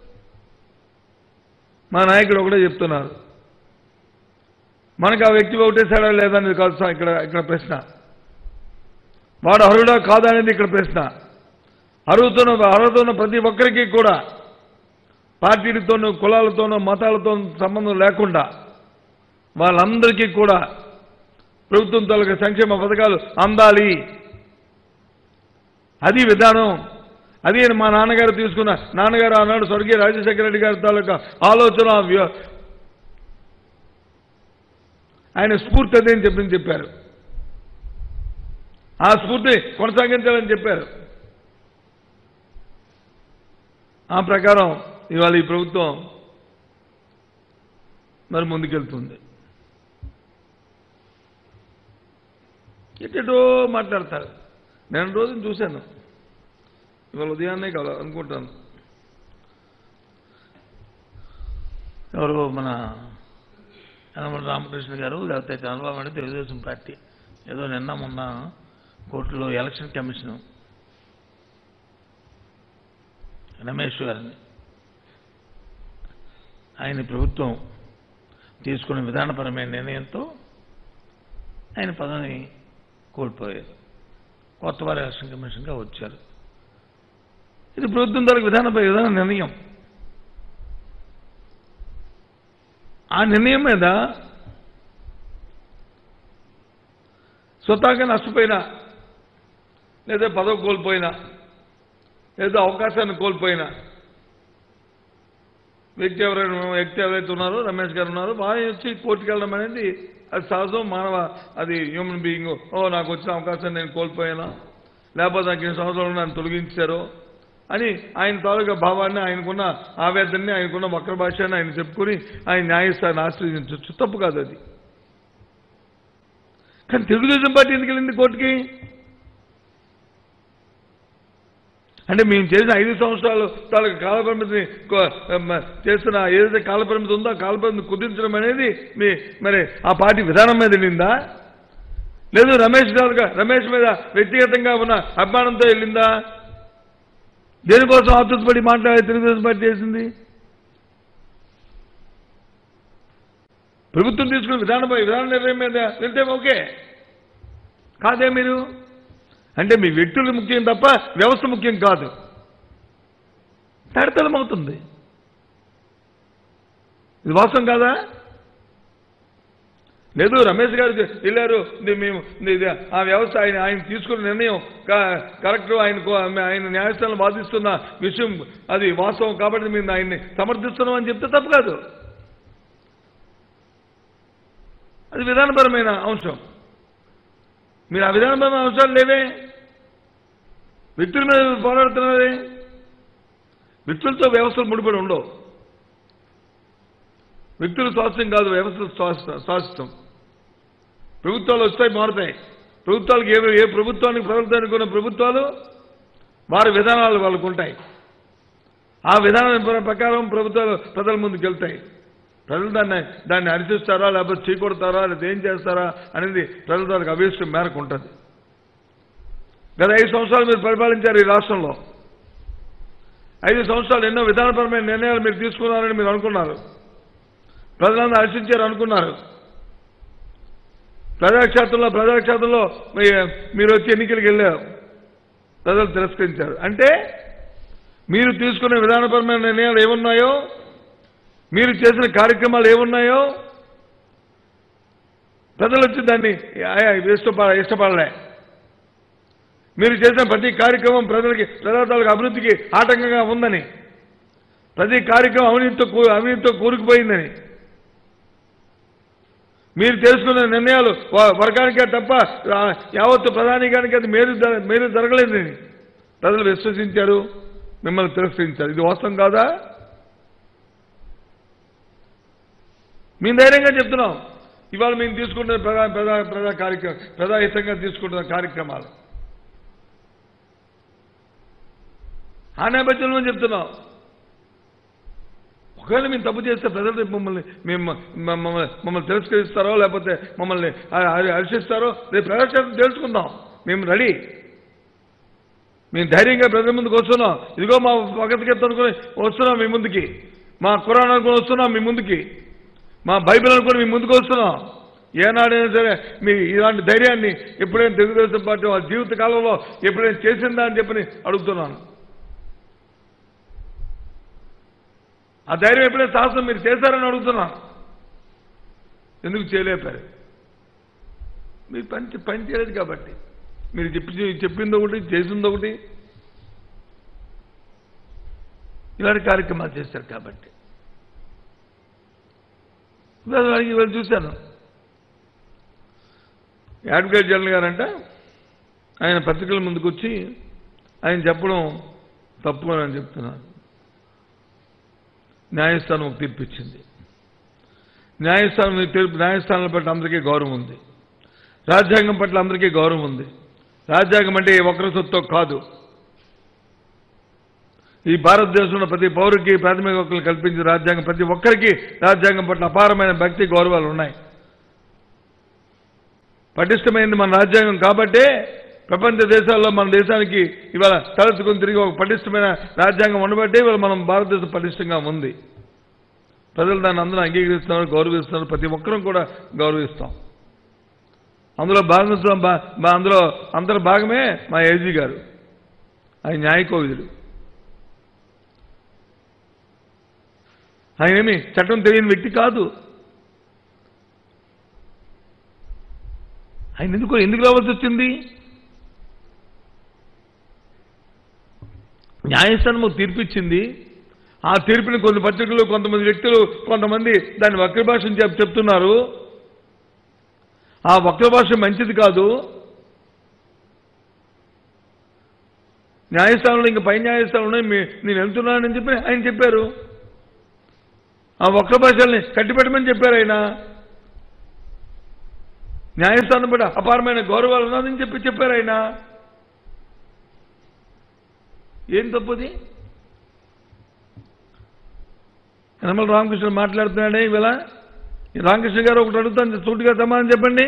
మా నాయకుడు ఒకటే చెప్తున్నారు మనకు ఆ వ్యక్తి ఓటేశాడా లేదా అనేది కాదు సార్ ఇక్కడ ఇక్కడ ప్రశ్న వాడు అర్హుడా కాదా అనేది ఇక్కడ ప్రశ్న అర్హుతున్న అర్హత ఉన్న ప్రతి ఒక్కరికి కూడా పార్టీలతోనూ కులాలతోనూ మతాలతోనూ సంబంధం లేకుండా వాళ్ళందరికీ కూడా ప్రభుత్వం తాలూకా సంక్షేమ పథకాలు అందాలి అది విధానం అది మా నాన్నగారు తీసుకున్న నాన్నగారు ఆనాడు స్వర్గీయ రాజశేఖర రెడ్డి గారి తాలూకా ఆలోచన వ్య- ఆయన స్ఫూర్తి అదే అని చెప్పి చెప్పారు ఆ స్ఫూర్తి కొనసాగించాలని చెప్పారు ఆ ప్రకారం ఇవాళ ఈ ప్రభుత్వం మరి ముందుకెళ్తుంది ఎట్టేటో మాట్లాడతారు నేను రోజున చూశాను ఇవాళ ఉదయాన్నే కావాలి అనుకుంటాను ఎవరు మన యనమల రామకృష్ణ గారు లేకపోతే చంద్రబాబు నాయుడు తెలుగుదేశం పార్టీ ఏదో నిన్న మొన్న కోర్టులో ఎలక్షన్ కమిషన్ రమేష్ గారిని ఆయన ప్రభుత్వం తీసుకున్న విధానపరమైన నిర్ణయంతో ఆయన పదవిని కోల్పోయారు కొత్త వారు ఎలక్షన్ కమిషన్గా వచ్చారు ఇది ప్రభుత్వం తరకు విధానపై విధాన నిర్ణయం ఆ నిర్ణయం మీద స్వతహాగా నష్టపోయినా లేదా పదవి కోల్పోయినా లేదా అవకాశాన్ని కోల్పోయినా వ్యక్తి ఎవరైనా వ్యక్తి ఎవరైతే ఉన్నారో రమేష్ గారు ఉన్నారో వారు వచ్చి కోర్టుకు వెళ్ళడం అనేది అది సహజం మానవ అది హ్యూమన్ బీయింగ్ ఓ నాకు వచ్చిన అవకాశాన్ని నేను కోల్పోయాను లేకపోతే నాకు ఇన్ని సంవత్సరాలు నన్ను తొలగించారో అని ఆయన తాలూకా భావాన్ని ఆయనకున్న ఆవేదనని ఆయనకున్న వక్ర భాషని ఆయన చెప్పుకొని ఆయన న్యాయస్థానాన్ని ఆశ్రయించవచ్చు తప్పు కాదు అది కానీ తెలుగుదేశం పార్టీ ఎందుకు వెళ్ళింది కోర్టుకి అంటే మేము చేసిన ఐదు సంవత్సరాలు తాలూకా కాలపరిమితిని కొ- మ- చేస్తున్న ఏదైతే కాలపరిమితి ఉందో ఆ కాలపరిమితి కుదించడం అనేది మీ మరి ఆ పార్టీ విధానం మీద వెళ్ళిందా లేదు రమేష్ తాలూకా రమేష్ మీద వ్యక్తిగతంగా ఉన్న అభిమానంతో వెళ్ళిందా దేనికోసం ఆతృతపడి మాట్లాడే తెలుగుదేశం పార్టీ చేసింది ప్రభుత్వం తీసుకున్న విధానంపై విధాన నిర్ణయం మీద వెళ్తే ఓకే కాదే మీరు అంటే మీ వ్యక్తులు ముఖ్యం తప్ప వ్యవస్థ ముఖ్యం కాదు తడతలమవుతుంది ఇది వాస్తవం కాదా లేదు రమేష్ గారు వెళ్ళారు ఇది మేము ఇది ఆ వ్యవస్థ ఆయన ఆయన తీసుకున్న నిర్ణయం క- కరెక్ట్ ఆయన కో- ఆయన న్యాయస్థానం వాదిస్తున్న విషయం అది వాస్తవం కాబట్టి మేము ఆయన్ని సమర్థిస్తున్నాం అని చెప్తే తప్పు కాదు అది విధానపరమైన అంశం మీరు ఆ విధానపరమైన అంశాలు లేవే వ్యక్తుల మీద పోరాడుతున్నారే వ్యక్తులతో వ్యవస్థలు ముడిపడి ఉండవు వ్యక్తులు స్వాస్థ్యం కాదు వ్యవస్థలు స్వాస్థ- స్వాస్థ్యం ప్రభుత్వాలు వస్తాయి మారుతాయి ప్రభుత్వాలకు ఏ ఏ ప్రభుత్వానికి ప్రభుత్వానికి ఉన్న ప్రభుత్వాలు వారి విధానాలు వాళ్ళకు ఉంటాయి ఆ విధానం ప్ర- ప్రకారం ప్రభుత్వాలు ప్రజల ముందుకు వెళ్తాయి ప్రజలు దాన్ని దాన్ని హర్షిస్తారా లేకపోతే చీకొడతారా లేదా ఏం చేస్తారా అనేది ప్రజల దానికి అభిష్టం మేరకు ఉంటుంది గత ఐదు సంవత్సరాలు మీరు పరిపాలించారు ఈ రాష్ట్రంలో ఐదు సంవత్సరాలు ఎన్నో విధానపరమైన నిర్ణయాలు మీరు తీసుకున్నారని మీరు అనుకున్నారు ప్రజలందరూ హర్షించారు అనుకున్నారు ప్రజాక్షేత్రంలో ప్రజాక్షేత్రంలో మీ- మీరు వచ్చి ఎన్నికలకు వెళ్ళారు ప్రజలు తిరస్కరించారు అంటే మీరు తీసుకునే విధానపరమైన నిర్ణయాలు ఏమున్నాయో మీరు చేసిన కార్యక్రమాలు ఏమున్నాయో ప్రజలు వచ్చి దాన్ని ఆయా ఇష్టపడ ఇష్టపడలే మీరు చేసిన ప్రతి కార్యక్రమం ప్రజలకి ప్రజాతాలకు అభివృద్ధికి ఆటంకంగా ఉందని ప్రతి కార్యక్రమం అవినీతితో కూ- అవినీతితో కూరుకుపోయిందని మీరు చేసుకున్న నిర్ణయాలు వ- వర్గానికే తప్ప ఆ, యావత్తు ప్రధానికానికి అది మేలు జర- మేలు జరగలేదని ప్రజలు విశ్వసించారు మిమ్మల్ని తిరస్కరించారు ఇది వాస్తవం కాదా మేము ధైర్యంగా చెప్తున్నాం ఇవాళ మేము తీసుకుంటున్న ప్రజా ప్రజా ప్రజా కార్యక్రమం ప్రజాహితంగా తీసుకుంటున్న కార్యక్రమాలు ఆ నేపథ్యంలో చెప్తున్నాం ఒకవేళ మేము తప్పు చేస్తే ప్రజలు రేపు మమ్మల్ని మేము మ- మమ్మల్ని మమ్మల్ని తిరస్కరిస్తారో లేకపోతే మమ్మల్ని హ- హ- హర్షిస్తారో రేపు ప్రజాక్షేత్రం తెలుసుకుందాం మేము రెడీ మేము ధైర్యంగా ప్రజల ముందుకు వస్తున్నాం ఇదిగో మా భగవద్గీత అనుకుని వస్తున్నాం మీ ముందుకి మా ఖురాన్ అనుకుని వస్తున్నాం మీ ముందుకి మా బైబిల్ అనుకుని మీ ముందుకు వస్తున్నాం ఏనాడైనా సరే మీ ఇలాంటి ధైర్యాన్ని ఎప్పుడైనా తెలుగుదేశం పార్టీ వాళ్ళ జీవిత కాలంలో ఎప్పుడైనా చేసిందా అని చెప్పని అడుగుతున్నాను ఆ ధైర్యం ఎప్పుడైనా సాహసం మీరు చేశారని అడుగుతున్నాను ఎందుకు చేయలేపారు మీరు పని చే- పని చేయలేదు కాబట్టి మీరు చెప్పి చెప్పింది ఒకటి చేసింది ఒకటి ఇలాంటి కార్యక్రమాలు చేశారు కాబట్టి ఇవాళ అడిగి ఇవాళ చూశాను అడ్వకేట్ జనరల్ గారంట ఆయన పత్రికల ముందుకు వచ్చి ఆయన చెప్పడం తప్పు అని ఆయన చెప్తున్నారు న్యాయస్థానం ఒక తీర్పు ఇచ్చింది న్యాయస్థానం ఈ తీర్పు న్యాయస్థానాల పట్ల అందరికీ గౌరవం ఉంది రాజ్యాంగం పట్ల అందరికీ గౌరవం ఉంది రాజ్యాంగం అంటే ఏ ఒక్కరి సొత్తు కాదు ఈ భారతదేశంలో ప్రతి పౌరుడికి ప్రాథమిక హక్కులు కల్పించే రాజ్యాంగం ప్రతి ఒక్కరికి రాజ్యాంగం పట్ల అపారమైన భక్తి గౌరవాలు ఉన్నాయి పటిష్టమైనది మన రాజ్యాంగం కాబట్టే ప్రపంచ దేశాల్లో మన దేశానికి ఇవాళ తలెత్తుకుని తిరిగి ఒక పటిష్టమైన రాజ్యాంగం ఉండబట్టే ఇవాళ మనం భారతదేశం పటిష్టంగా ఉంది ప్రజలు దాన్ని అందరూ అంగీకరిస్తున్నారు గౌరవిస్తున్నారు ప్రతి ఒక్కరం కూడా గౌరవిస్తాం అందులో భాగం బా- బా- అందులో అందరి భాగమే మా ఏజీ గారు ఆయన న్యాయకోవిదుడు ఆయన ఏమి చట్టం తెలియని వ్యక్తి కాదు ఆయన ఎందుకు ఎందుకు రావాల్సి వచ్చింది న్యాయస్థానం ఒక తీర్పు ఇచ్చింది ఆ తీర్పుని కొన్ని పత్రికలు కొంతమంది వ్యక్తులు కొంతమంది దాన్ని వక్ర భాషను చెప్ చెప్తున్నారు ఆ వక్ర భాష మంచిది కాదు న్యాయస్థానంలో ఇంకా పై న్యాయస్థానంలో మీ- నేను వెళ్తున్నానని చెప్పి ఆయన చెప్పారు ఆ ఒక్క భాషల్ని కట్టిపెట్టమని చెప్పారు ఆయన న్యాయస్థానం పట్ల అపారమైన గౌరవాలు ఉన్నదని చెప్పి చెప్పారు ఆయన ఏం తప్పుది యనమల రామకృష్ణ మాట్లాడుతున్నాడే ఇవాళ ఈ రామకృష్ణ గారు ఒకటి అడుగుతాను సూటిగా సమాధానం చెప్పండి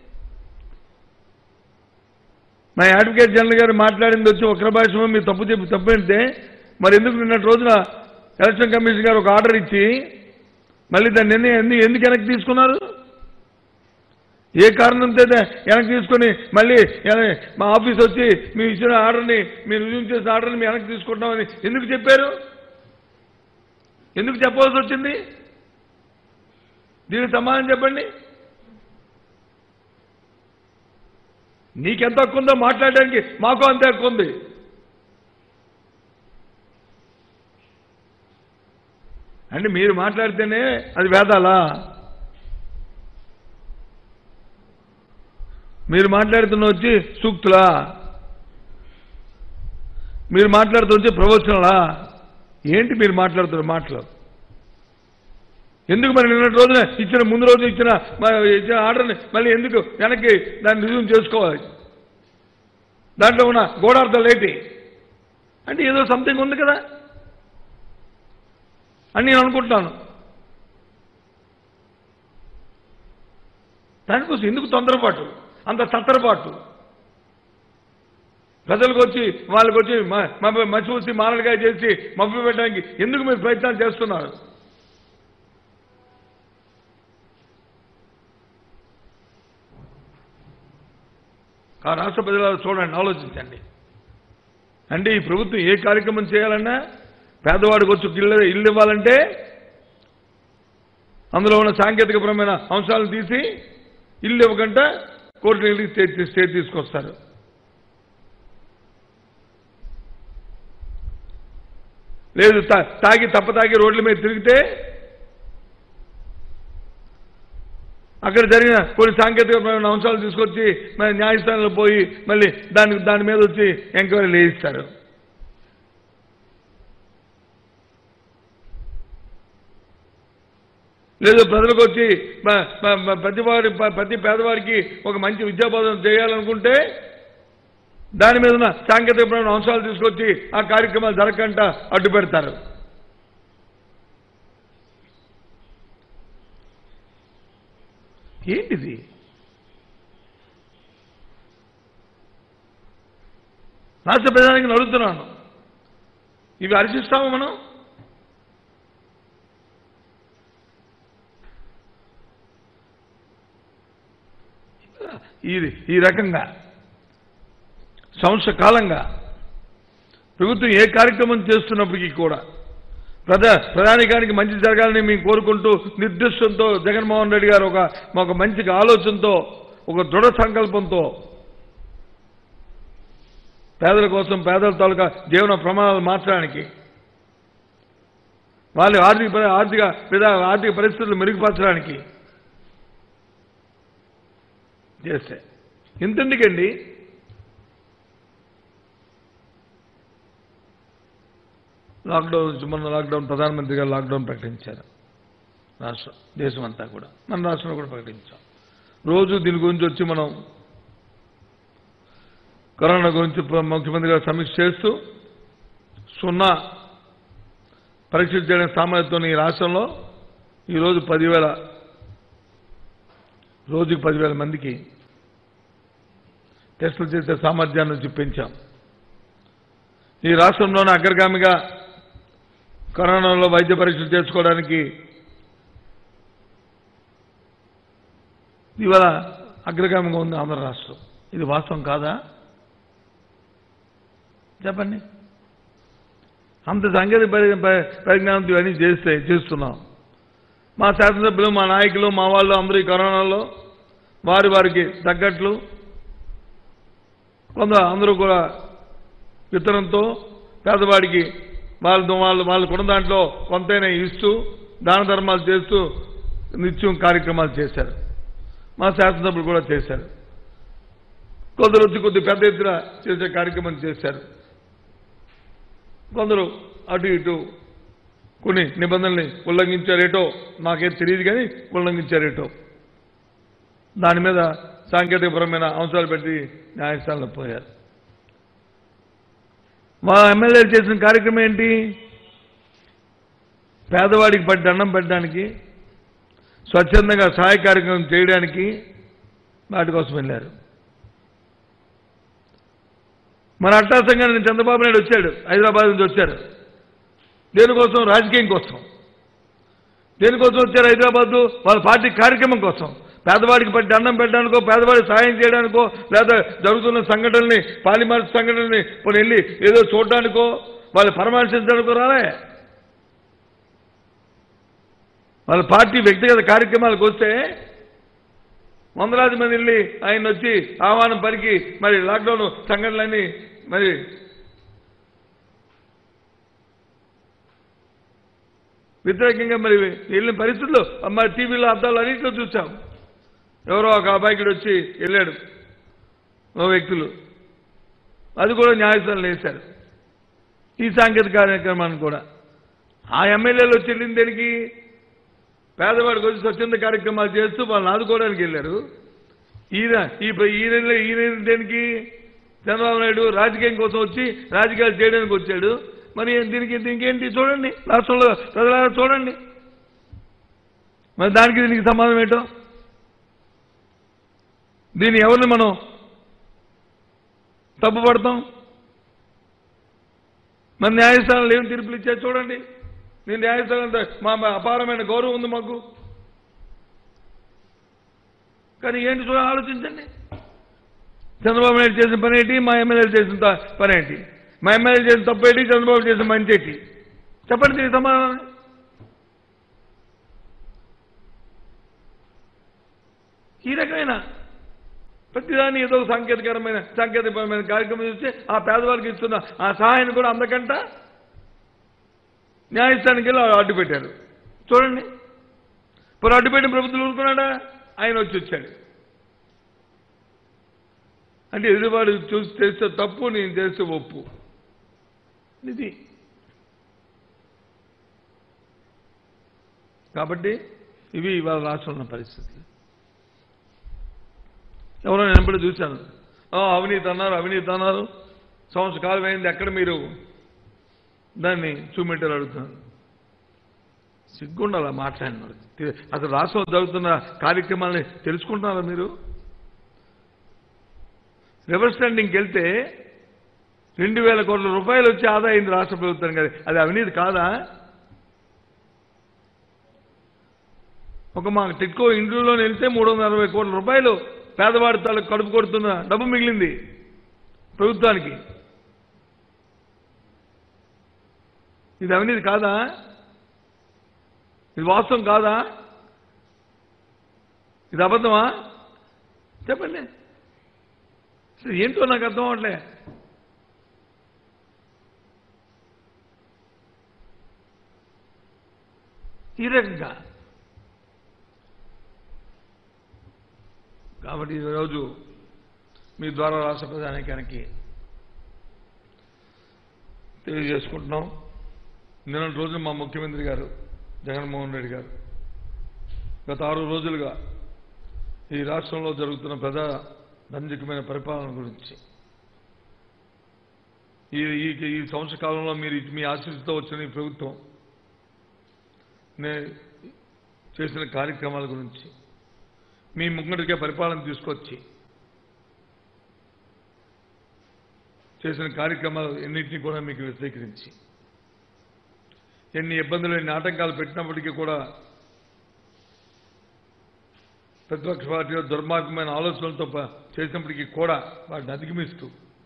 మా అడ్వకేట్ జనరల్ గారు మాట్లాడింది వచ్చి ఒక్కర భాషలో మీరు తప్పు చెప్పి తప్పు అంటే మరి ఎందుకు నిన్నటి రోజున ఎలక్షన్ కమిషన్ గారు ఒక ఆర్డర్ ఇచ్చి మళ్ళీ దాన్ని ఎన్ని ఎందుకు ఎందుకు వెనక్కి తీసుకున్నారు ఏ కారణంతో అయితే వెనక్కి తీసుకొని మళ్ళీ ఎన- మా ఆఫీస్ వచ్చి మేము ఇచ్చిన ఆర్డర్ని మీరు రుజువు చేసిన ఆర్డర్ని మేము వెనక్కి తీసుకుంటామని ఎందుకు చెప్పారు ఎందుకు చెప్పవలసి వచ్చింది దీనికి సమాధానం చెప్పండి నీకెంత హక్కు ఉందో మాట్లాడడానికి మాకు అంతే హక్కు ఉంది అంటే మీరు మాట్లాడితేనే అది వేదాలా మీరు మాట్లాడుతున్న వచ్చి సూక్తులా మీరు మాట్లాడుతూ వచ్చి ప్రవచనలా ఏంటి మీరు మాట్లాడుతున్న మాటలు ఎందుకు మరి నిన్నటి రోజున ఇచ్చిన ముందు రోజు ఇచ్చిన మ- ఇచ్చిన ఆర్డర్ని మళ్ళీ ఎందుకు వెనక్కి దాన్ని రిజ్యూమ్ చేసుకోవాలి దాంట్లో ఉన్న గోడార్థాలు ఏంటి అంటే ఏదో సంథింగ్ ఉంది కదా అని నేను అనుకుంటున్నాను దానికోసం ఎందుకు తొందరపాటు అంత తత్తరపాటు ప్రజలకు వచ్చి వాళ్ళకి వచ్చి మ- మ- మసిపూసి మారడిగా చేసి మభ్య పెట్టడానికి ఎందుకు మీరు ప్రయత్నాలు చేస్తున్నారు ఆ రాష్ట్ర ప్రజలు చూడండి ఆలోచించండి అంటే ఈ ప్రభుత్వం ఏ కార్యక్రమం చేయాలన్నా పేదవాడికి వచ్చి ఇల్లు ఇల్లు ఇవ్వాలంటే అందులో ఉన్న సాంకేతికపరమైన అంశాలను తీసి ఇల్లు ఇవ్వకుండా కోర్టుకి వెళ్ళి స్టేట్ స్టేట్ తీసుకొస్తారు లేదు తా- తాగి తప్ప తాగి రోడ్ల మీద తిరిగితే అక్కడ జరిగిన కొన్ని సాంకేతికపరమైన అంశాలు తీసుకొచ్చి మరి న్యాయస్థానంలో పోయి మళ్ళీ దాని దాని మీద వచ్చి ఎంక్వైరీ వేయిస్తారు లేదు ప్రజలకు వచ్చి ప- ప- ప- ప్రతి వారి ప- ప్రతి పేదవారికి ఒక మంచి విద్యాబోధన చేయాలనుకుంటే దాని మీద ఉన్న సాంకేతికపరమైన అంశాలు తీసుకొచ్చి ఆ కార్యక్రమాలు జరగకుండా అడ్డు పెడతారు ఏంటిది రాష్ట్ర ప్రజానికి నడుస్తున్నాను ఇవి హర్షిస్తాము మనం ఈ ఈ రకంగా సంవత్సర కాలంగా ప్రభుత్వం ఏ కార్యక్రమం చేస్తున్నప్పటికీ కూడా ప్రజా ప్రధానికానికి మంచి జరగాలని మేము కోరుకుంటూ నిర్దిష్టంతో జగన్మోహన్ రెడ్డి గారు ఒక ఒక మంచి ఆలోచనతో ఒక దృఢ సంకల్పంతో పేదల కోసం పేదల తాలూకా జీవన ప్రమాణాలు మార్చడానికి వాళ్ళ ఆర్థిక పరి- ఆర్థిక విధా- ఆర్థిక పరిస్థితులు మెరుగుపరచడానికి చేస్తే ఇంతెందుకండి లాక్డౌన్ మొన్న లాక్డౌన్ ప్రధానమంత్రి గారు లాక్డౌన్ ప్రకటించారు రాష్ట్రం దేశం అంతా కూడా మన రాష్ట్రంలో కూడా ప్రకటించాం రోజు దీని గురించి వచ్చి మనం కరోనా గురించి ప్ర- ముఖ్యమంత్రి గారు సమీక్ష చేస్తూ సున్నా పరీక్ష చేయడం సామర్థ్యంతో ఈ రాష్ట్రంలో ఈరోజు పదివేల రోజుకి పదివేల మందికి టెస్టులు చేసే సామర్థ్యాన్ని నుంచి పెంచాం ఈ రాష్ట్రంలోనే అగ్రగామిగా కరోనాలో వైద్య పరీక్షలు చేసుకోవడానికి ఇవాళ అగ్రగామిగా ఉంది ఆంధ్ర రాష్ట్రం ఇది వాస్తవం కాదా చెప్పండి అంత సాంకేతిక పరి- పరి- పరిజ్ఞానంతో ఇవన్నీ చేస్తే చేస్తున్నాం మా శాసనసభ్యులు మా నాయకులు మా వాళ్ళు అందరూ ఈ కరోనాలో వారి వారికి తగ్గట్లు కొంత అందరూ కూడా విత్తనంతో పేదవాడికి వాళ్ళ వాళ్ళు వాళ్ళు కొన్న దాంట్లో కొంతైనా ఇస్తూ దాన ధర్మాలు చేస్తూ నిత్యం కార్యక్రమాలు చేశారు మా శాసనసభ్యులు కూడా చేశారు కొందరు వచ్చి కొద్ది పెద్ద ఎత్తున చేసే కార్యక్రమం చేశారు కొందరు అటు ఇటు కొన్ని నిబంధనల్ని ఉల్లంఘించారేటో నాకేం తెలియదు కానీ ఉల్లంఘించారేటో దాని మీద సాంకేతికపరమైన అంశాలు పెట్టి న్యాయస్థానంలో పోయారు మా ఎమ్మెల్యేలు చేసిన కార్యక్రమం ఏంటి పేదవాడికి పట్టి దండం పెట్టడానికి స్వచ్ఛందంగా సహాయ కార్యక్రమం చేయడానికి వాటి కోసం వెళ్ళారు మన అట్టాసంగాన్ని చంద్రబాబు నాయుడు వచ్చాడు హైదరాబాద్ నుంచి వచ్చారు దేనికోసం రాజకీయం కోసం దేనికోసం వచ్చారు హైదరాబాద్ వాళ్ళ పార్టీ కార్యక్రమం కోసం పేదవాడికి పట్టి దండం పెట్టడానికో పేదవాడికి సహాయం చేయడానికో లేదా జరుగుతున్న సంఘటనల్ని పాలిమార్స్ సంఘటనల్ని ఇప్పుడు వెళ్ళి ఏదో చూడడానికో వాళ్ళు పరామర్శించడానికో రాలే వాళ్ళ పార్టీ వ్యక్తిగత కార్యక్రమాలకు వస్తే వందలాది మంది వెళ్ళి ఆయన వచ్చి ఆహ్వానం పలికి మరి లాక్డౌన్ సంఘటనలన్నీ మరి వ్యతిరేకంగా మరి వెళ్ళిన పరిస్థితుల్లో మరి టీవీలో అద్దాలు అన్నింటిలో చూసాం ఎవరో ఒక అబ్బాయికి వచ్చి వెళ్ళాడు ఓ వ్యక్తులు అది కూడా న్యాయస్థానం వేశారు ఈ సాంకేతిక కార్యక్రమాన్ని కూడా ఆ ఎమ్మెల్యేలు వచ్చి వెళ్ళింది దేనికి పేదవాడికి వచ్చి స్వచ్ఛంద కార్యక్రమాలు చేస్తూ వాళ్ళని ఆదుకోవడానికి వెళ్ళారు ఈయన ఈ ఈయన ఈయన దేనికి చంద్రబాబు నాయుడు రాజకీయం కోసం వచ్చి రాజకీయాలు చేయడానికి వచ్చాడు మరి దీనికి దీనికి ఏంటి చూడండి రాష్ట్రంలో ప్రజలారా చూడండి మరి దానికి దీనికి సంబంధం ఏంటో దీన్ని ఎవరిని మనం తప్పుపడతాం మరి న్యాయస్థానాలు ఏం తీర్పులు ఇచ్చారు చూడండి నేను న్యాయస్థానం మా మా అపారమైన గౌరవం ఉంది మాకు కానీ ఏంటి చూడ ఆలోచించండి చంద్రబాబు నాయుడు చేసిన పని ఏంటి మా ఎమ్మెల్యేలు చేసిన త- పని ఏంటి మా ఎమ్మెల్యే చేసిన తప్పు ఏంటి చంద్రబాబు చేసిన మంచి ఏంటి చెప్పండి దీనికి సమాధానం ఈ రకమైన ప్రతిదాన్ని ఏదో ఒక సాంకేతికరమైన సాంకేతికపరమైన కార్యక్రమం చూస్తే ఆ పేదవాళ్ళకి ఇస్తున్న ఆ సహాయాన్ని కూడా అందకంట న్యాయస్థానానికి వెళ్ళి అడ్డు పెట్టారు చూడండి ఇప్పుడు అడ్డు పెట్టిన ప్రభుత్వం ఊరుకున్నాడా ఆయన వచ్చి వచ్చాడు అంటే ఎదురువాడు చూసి చేస్తే తప్పు నేను చేస్తే ఒప్పు ఇది కాబట్టి ఇవి ఇవాళ రాష్ట్రంలో ఉన్న పరిస్థితి ఎవరో నేను ఎప్పుడు చూశాను "ఆ, అవినీతి అన్నారు అవినీతి అన్నారు సంవత్సర కాలం అయింది ఎక్కడ మీరు దాన్ని చూపెట్టారు అడుగుతున్నాను సిగ్గుండాలా మాట్లాడిన అసలు రాష్ట్రంలో జరుగుతున్న కార్యక్రమాలని తెలుసుకుంటున్నారా మీరు రివర్స్ స్టాండింగ్కి వెళ్తే రెండు వేల కోట్ల రూపాయలు వచ్చి ఆదా అయింది రాష్ట్ర ప్రభుత్వం కదా అది అవినీతి కాదా ఒక మా టిట్కో ఇండ్లలో వెళ్తే మూడు వందల అరవై కోట్ల రూపాయలు పేదవాడి తాలూకు కడుపు కొడుతున్న డబ్బు మిగిలింది ప్రభుత్వానికి ఇది అవినీతి కాదా ఇది వాస్తవం కాదా ఇది అబద్ధమా చెప్పండి అసలు ఏంటో నాకు అర్థం అవట్లే ఈ రకంగా కాబట్టి ఈరోజు మీ ద్వారా రాష్ట్ర ప్రధానికానికి తెలియజేసుకుంటున్నాం నిన్నటి రోజున మా ముఖ్యమంత్రి గారు జగన్మోహన్ రెడ్డి గారు గత ఆరు రోజులుగా ఈ రాష్ట్రంలో జరుగుతున్న ప్రజా రంజకమైన పరిపాలన గురించి ఈ ఈ ఈ సంవత్సర కాలంలో మీరు మీ ఆశీస్సుతో వచ్చిన ఈ ప్రభుత్వం నే చేసిన కార్యక్రమాల గురించి మీ ముంగటికే పరిపాలన తీసుకొచ్చి చేసిన కార్యక్రమాలు ఎన్నింటినీ కూడా మీకు వ్యతిరేకరించి ఎన్ని ఇబ్బందులు ఎన్ని ఆటంకాలు పెట్టినప్పటికీ కూడా ప్రతిపక్ష పార్టీలో దుర్మార్గమైన ఆలోచనలతో ప- చేసినప్పటికీ కూడా వాటిని అధిగమిస్తూ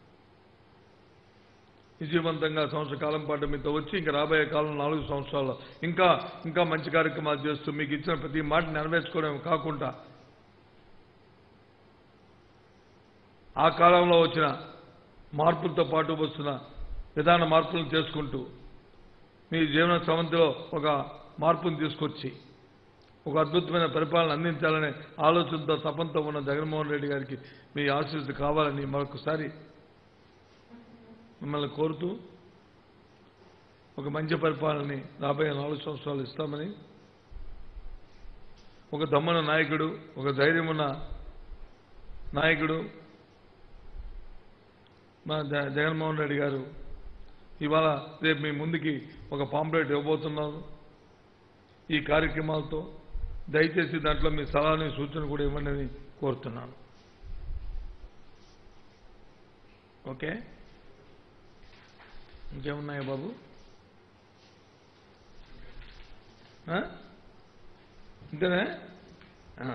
విజయవంతంగా సంవత్సర కాలం పాటు మీతో వచ్చి ఇంకా రాబోయే కాలం నాలుగు సంవత్సరాల్లో ఇంకా ఇంకా మంచి కార్యక్రమాలు చేస్తూ మీకు ఇచ్చిన ప్రతి మాట నెరవేర్చుకోవడం కాకుండా ఆ కాలంలో వచ్చిన మార్పులతో పాటు వస్తున్న విధాన మార్పులను చేసుకుంటూ మీ జీవన స్రవంతిలో ఒక మార్పును తీసుకొచ్చి ఒక అద్భుతమైన పరిపాలన అందించాలనే ఆలోచనతో తపంతో ఉన్న జగన్మోహన్ రెడ్డి గారికి మీ ఆశీస్సు కావాలని మరొకసారి మిమ్మల్ని కోరుతూ ఒక మంచి పరిపాలనని రాబోయే నాలుగు సంవత్సరాలు ఇస్తామని ఒక దమ్మన నాయకుడు ఒక ధైర్యం ఉన్న నాయకుడు మా జ- జగన్మోహన్ రెడ్డి గారు ఇవాళ రేపు మీ ముందుకి ఒక పాంప్లెట్ ఇవ్వబోతున్నాను ఈ కార్యక్రమాలతో దయచేసి దాంట్లో మీ సలహాని సూచన కూడా ఇవ్వండి అని కోరుతున్నాను ఓకే ఇంకేమున్నాయా బాబు ఆ? ఇంతేనా ఆ.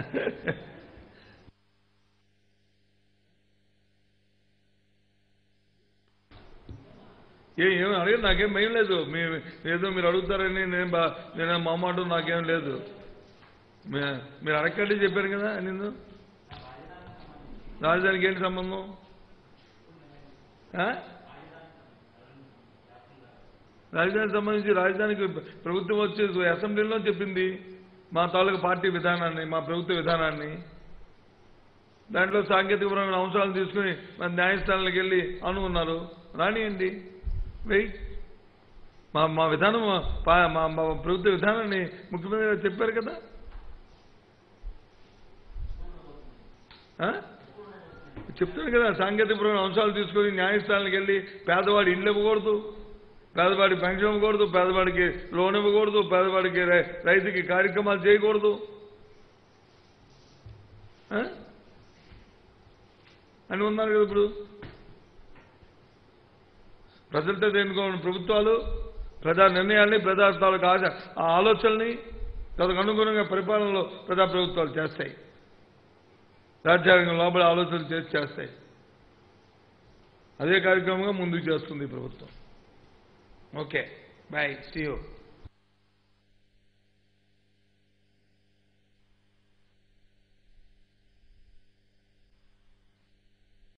ఏ ఏమి అడగదు నాకేం భయం లేదు మీ ఏదో మీరు అడుగుతారని నేను బా నేను మా మాట నాకేం లేదు మీ- మీరు అడగండి చెప్పారు కదా నిన్ను రాజధానికి ఏంటి సంబంధం ఆ? రాజధానికి సంబంధించి రాజధానికి ప్రభుత్వం వచ్చి అసెంబ్లీలో చెప్పింది మా తాలూకు పార్టీ విధానాన్ని మా ప్రభుత్వ విధానాన్ని దాంట్లో సాంకేతికపరమైన అంశాలు తీసుకుని మన న్యాయస్థానాలకు వెళ్ళి అనుకున్నారు రానియండి వెయిట్ మా మా విధానం పా- మా మా ప్రభుత్వ విధానాన్ని ముఖ్యమంత్రి గారు చెప్పారు కదా ఆ? చెప్తాను కదా సాంకేతికపరమైన అంశాలు తీసుకొని న్యాయస్థానాలకు వెళ్ళి పేదవాడి ఇండ్లు ఇవ్వకూడదు పేదవాడికి పెన్షన్ ఇవ్వకూడదు పేదవాడికి లోన్ ఇవ్వకూడదు పేదవాడికి రై- రైతుకి కార్యక్రమాలు చేయకూడదు ఆ? అని ఉన్నారు కదా ఇప్పుడు ప్రజలతో ఎన్నుకోని ప్రభుత్వాలు ప్రజా నిర్ణయాల్ని ప్రజా తాలూకు ఆశ ఆ ఆలోచనల్ని దానికి అనుగుణంగా పరిపాలనలో ప్రజా ప్రభుత్వాలు చేస్తాయి రాజ్యాంగం లోపల ఆలోచనలు చేసి చేస్తాయి అదే కార్యక్రమంగా ముందుకు చేస్తుంది ఈ ప్రభుత్వం ఓకే బాయ్ సీ యూ